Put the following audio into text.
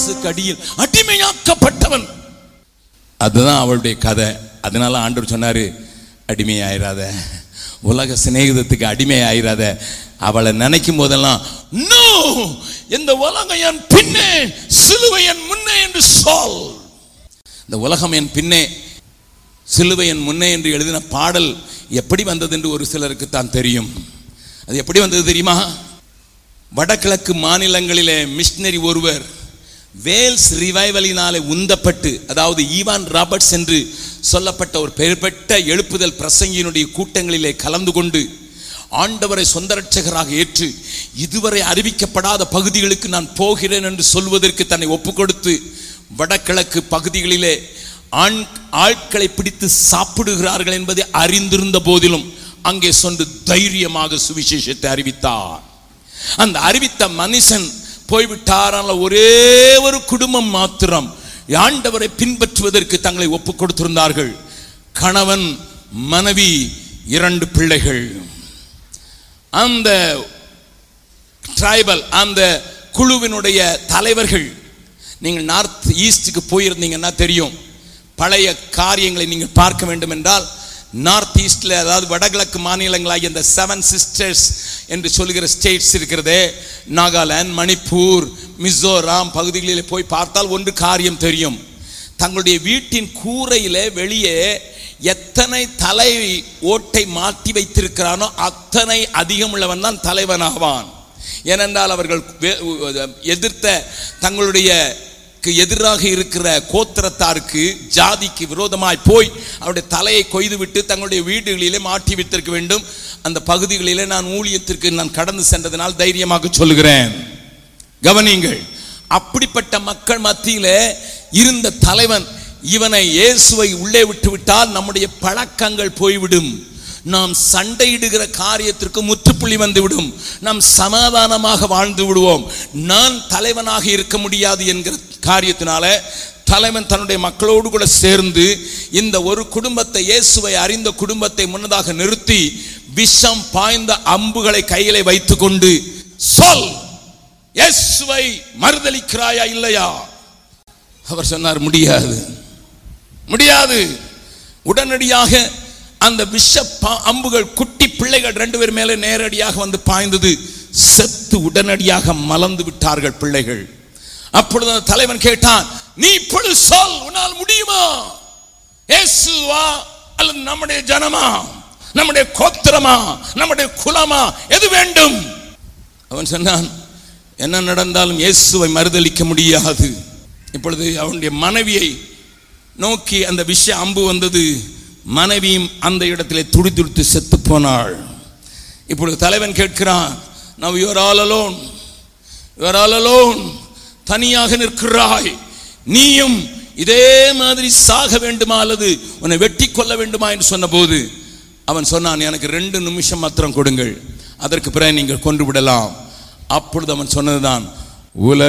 பிசாசுக்கு அடியில் அடிமையாக்கப்பட்டவன் அதுதான் அவளுடைய கதை அதனால ஆண்டவர் சொன்னாரு அடிமையாயிராத உலக சிநேகிதத்துக்கு அடிமையாயிராத அவளை நினைக்கும் போதெல்லாம் நோ இந்த உலகம் என் பின்னே சிலுவை என் முன்னே என்று சொல் இந்த உலகம் என் பின்னே சிலுவை என் முன்னே என்று எழுதின பாடல் எப்படி வந்தது என்று ஒரு சிலருக்கு தான் தெரியும் அது எப்படி வந்தது தெரியுமா வடகிழக்கு மாநிலங்களிலே மிஷினரி ஒருவர் வேல்ஸ் ரிவைவலினாலே உந்தப்பட்டு அதாவது ஈவான் ராபர்ட்ஸ் என்று சொல்லப்பட்ட ஒரு பெயர்பெற்ற எழுப்புதல் பிரசங்கியினுடைய கூட்டங்களிலே கலந்து கொண்டு ஆண்டவரை சொந்த ரட்சகராக ஏற்று இதுவரை அறிவிக்கப்படாத பகுதிகளுக்கு நான் போகிறேன் என்று சொல்வதற்கு தன்னை ஒப்பு கொடுத்து வடகிழக்கு பகுதிகளிலே ஆண் ஆட்களை பிடித்து சாப்பிடுகிறார்கள் என்பதை அறிந்திருந்த போதிலும் அங்கே சென்று தைரியமாக சுவிசேஷத்தை அறிவித்தார் அந்த அறிவித்த மனுஷன் போய்விட்டார் ஆனால் ஒரே ஒரு குடும்பம் மாத்திரம் ஆண்டவரை பின்பற்றுவதற்கு தங்களை ஒப்புக் கொடுத்திருந்தார்கள் கணவன் மனைவி இரண்டு பிள்ளைகள் அந்த ட்ரைபல் அந்த குழுவினுடைய தலைவர்கள் நீங்கள் நார்த் ஈஸ்டுக்கு போயிருந்தீங்கன்னா தெரியும் பழைய காரியங்களை நீங்கள் பார்க்க வேண்டும் என்றால் நார்த் ஈஸ்டில் அதாவது வடகிழக்கு மாநிலங்களாகிய இந்த செவன் சிஸ்டர்ஸ் என்று சொல்லுகிற ஸ்டேட்ஸ் இருக்கிறதே நாகாலாந்து மணிப்பூர் மிசோராம் பகுதிகளில் போய் பார்த்தால் ஒன்று காரியம் தெரியும் தங்களுடைய வீட்டின் கூரையிலே வெளியே எத்தனை தலை ஓட்டை மாட்டி வைத்திருக்கிறானோ அத்தனை அதிகமுள்ளவன் தான் தலைவனாவான் ஏனென்றால் அவர்கள் வே- எதிர்த்த தங்களுடைய க்கு எதிராக இருக்கிற கோத்திரத்தாருக்கு ஜாதிக்கு விரோதமாய் போய் அவருடைய தலையை கொய்து விட்டு தங்களுடைய வீடுகளிலே மாட்டி வைத்திருக்க வேண்டும் அந்த பகுதிகளிலே நான் ஊழியத்திற்கு நான் கடந்து சென்றதனால் தைரியமாக சொல்லுகிறேன் கவனியுங்கள் அப்படிப்பட்ட மக்கள் மத்தியிலே இருந்த தலைவன் இவனை இயேசுவை உள்ளே விட்டு விட்டால் நம்முடைய பழக்கங்கள் போய்விடும் நாம் சண்டையிடுகிற காரியத்திற்கு முற்றுப்புள்ளி வந்துவிடும் நாம் சமாதானமாக வாழ்ந்து விடுவோம் நான் தலைவனாக இருக்க முடியாது என்கிற காரியத்தினால தலைவன் தன்னுடைய மக்களோடு கூட சேர்ந்து இந்த ஒரு குடும்பத்தை இயேசுவை அறிந்த குடும்பத்தை முன்னதாக நிறுத்தி விஷம் பாய்ந்த அம்புகளை கையிலே வைத்துக்கொண்டு சொல் இயேசுவை மறுதலிக்கிறாயா இல்லையா அவர் சொன்னார் முடியாது முடியாது உடனடியாக அந்த விஷ பா- அம்புகள் குட்டி பிள்ளைகள் ரெண்டு பேர் மேலே நேரடியாக வந்து பாய்ந்தது செத்து உடனடியாக மலர்ந்து விட்டார்கள் பிள்ளைகள் அப்பொழுது அந்த தலைவன் கேட்டான் நீ இப்பொழுது சொல் உன்னால் முடியுமா இயேசுவா அல்லது நம்முடைய ஜனமா நம்முடைய கோத்திரமா நம்முடைய குலமா எது வேண்டும் அவன் சொன்னான் என்ன நடந்தாலும் இயேசுவை மறுதலிக்க முடியாது இப்பொழுது அவனுடைய மனைவியை நோக்கி அந்த விஷ அம்பு வந்தது மனைவியும் அந்த இடத்திலே துடிதுடித்து செத்து போனாள் இப்பொழுது தலைவன் கேட்கிறான் now you're all alone you're all alone தனியாக நிற்கிறாய் நீயும் இதே மாதிரி சாக வேண்டுமா அல்லது உன்னை வெட்டி கொள்ள வேண்டுமா என்று சொன்னபோது அவன் சொன்னான் எனக்கு ரெண்டு நிமிஷம் மாத்திரம் கொடுங்கள் அதற்கு பிறகு நீங்கள் கொண்டு விடலாம் அப்பொழுது அவன் சொன்னதுதான் உலக